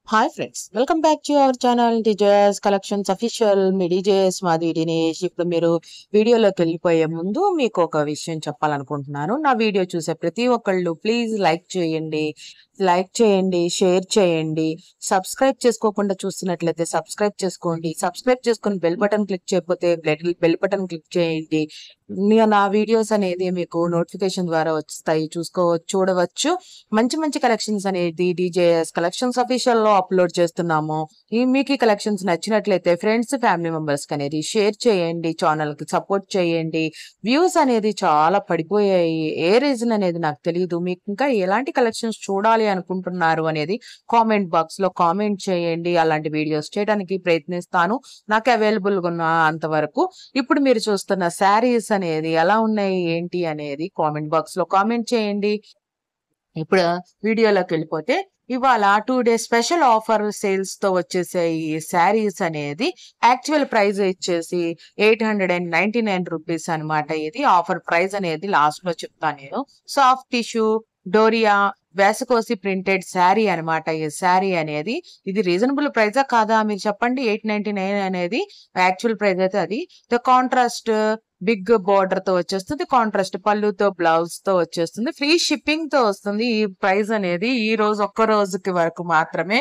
hi friends welcome back to our channel DJS collections official మీ DJS మాది దినేష్ ఇప్పుడు మీరు వీడియోలోకి వెళ్ళిపోయే ముందు మీకు ఒక విషయం చెప్పాలనుకుంటున్నాను నా వీడియో చూసే ప్రతి ఒక్కళ్ళు ప్లీజ్ లైక్ చేయండి లైక్ చేయండి షేర్ చేయండి సబ్స్క్రైబ్ చేసుకోకుండా చూస్తున్నట్లయితే సబ్స్క్రైబ్ చేసుకోండి సబ్స్క్రైబ్ చేసుకొని బెల్ బటన్ క్లిక్ చేయకపోతే బెల్ బటన్ క్లిక్ చేయండి నే- నా వీడియోస్ అనేది మీకు నోటిఫికేషన్ ద్వారా వస్తాయి చూసుకోవచ్చు చూడవచ్చు మంచి మంచి కలెక్షన్స్ అనేది డీజేఎస్ కలెక్షన్స్ అఫీషియల్ లో అప్లోడ్ చేస్తున్నాము ఈ మీకు ఈ కలెక్షన్స్ నచ్చినట్లయితే ఫ్రెండ్స్ ఫ్యామిలీ మెంబర్స్ కి అనేది షేర్ చేయండి ఛానల్ కి సపోర్ట్ చేయండి వ్యూస్ అనేది చాలా పడిపోయాయి ఏ రీజన్ అనేది నాకు తెలియదు మీకు ఇంకా ఎలాంటి కలెక్షన్స్ చూడాలి అనుకుంటున్నారు అనేది కామెంట్ బాక్స్ లో కామెంట్ చేయండి అలాంటి వీడియోస్ చేయడానికి ప్రయత్నిస్తాను నాకు అవైలబుల్ గా ఉన్న అంతవరకు ఇప్పుడు మీరు చూస్తున్న శారీస్ అనేది ఎలా ఉన్నాయి ఏంటి అనేది కామెంట్ బాక్స్ లో కామెంట్ చేయండి ఇప్పుడు వీడియోలోకి వెళ్ళిపోతే ఇవాళ two days special offer sales తో వచ్చేసే ఈ శారీస్ అనేది యాక్చువల్ ప్రైస్ వచ్చేసి eight hundred and ninety nine rupees అనమాట ఇది ఆఫర్ ప్రైస్ అనేది లాస్ట్ లో చెప్తాను నేను సాఫ్ట్ టిష్యూ డోరియా వేసకోసి ప్రింటెడ్ శారీ అన్నమాట ఈ శారీ అనేది ఇది రీజనబుల్ ప్రైజా కాదా మీరు చెప్పండి ఎయిట్ నైన్టీ నైన్ అనేది యాక్చువల్ ప్రైస్ అయితే అది కాంట్రాస్ట్ బిగ్ బార్డర్ తో వచ్చేస్తుంది కాంట్రాస్ట్ పళ్ళుతో బ్లౌజ్ తో వచ్చేస్తుంది ఫ్రీ షిప్పింగ్ తో వస్తుంది ఈ ప్రైస్ అనేది ఈ రోజు ఒక్క రోజుకి వరకు మాత్రమే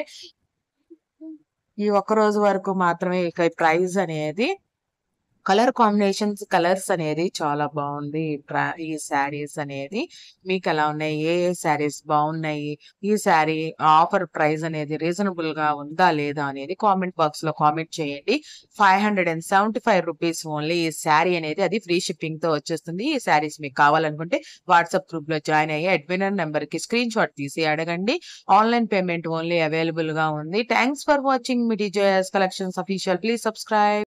ఈ ఒక్క రోజు వరకు మాత్రమే ఇక ఈ ప్రైస్ అనేది కలర్ కాంబినేషన్స్ కలర్స్ అనేది చాలా బాగుంది ఈ ప్ర- ఈ శారీస్ అనేది మీకు ఎలా ఉన్నాయి ఏ ఏ శారీస్ బాగున్నాయి ఈ శారీ ఆఫర్ ప్రైస్ అనేది రీజనబుల్ గా ఉందా లేదా అనేది కామెంట్ బాక్స్ లో కామెంట్ చేయండి five hundred and seventy five rupees only ఈ శారీ అనేది అది ఫ్రీ షిప్పింగ్ తో వచ్చేస్తుంది ఈ శారీస్ మీకు కావాలనుకుంటే వాట్సాప్ గ్రూప్ లో జాయిన్ అయ్యి అడ్మినర్ నెంబర్ కి స్క్రీన్ షాట్ తీసి అడగండి ఆన్లైన్ పేమెంట్ ఓన్లీ అవైలబుల్ గా ఉంది థ్యాంక్స్ ఫర్ వాచింగ్ మీ DJS collections official please subscribe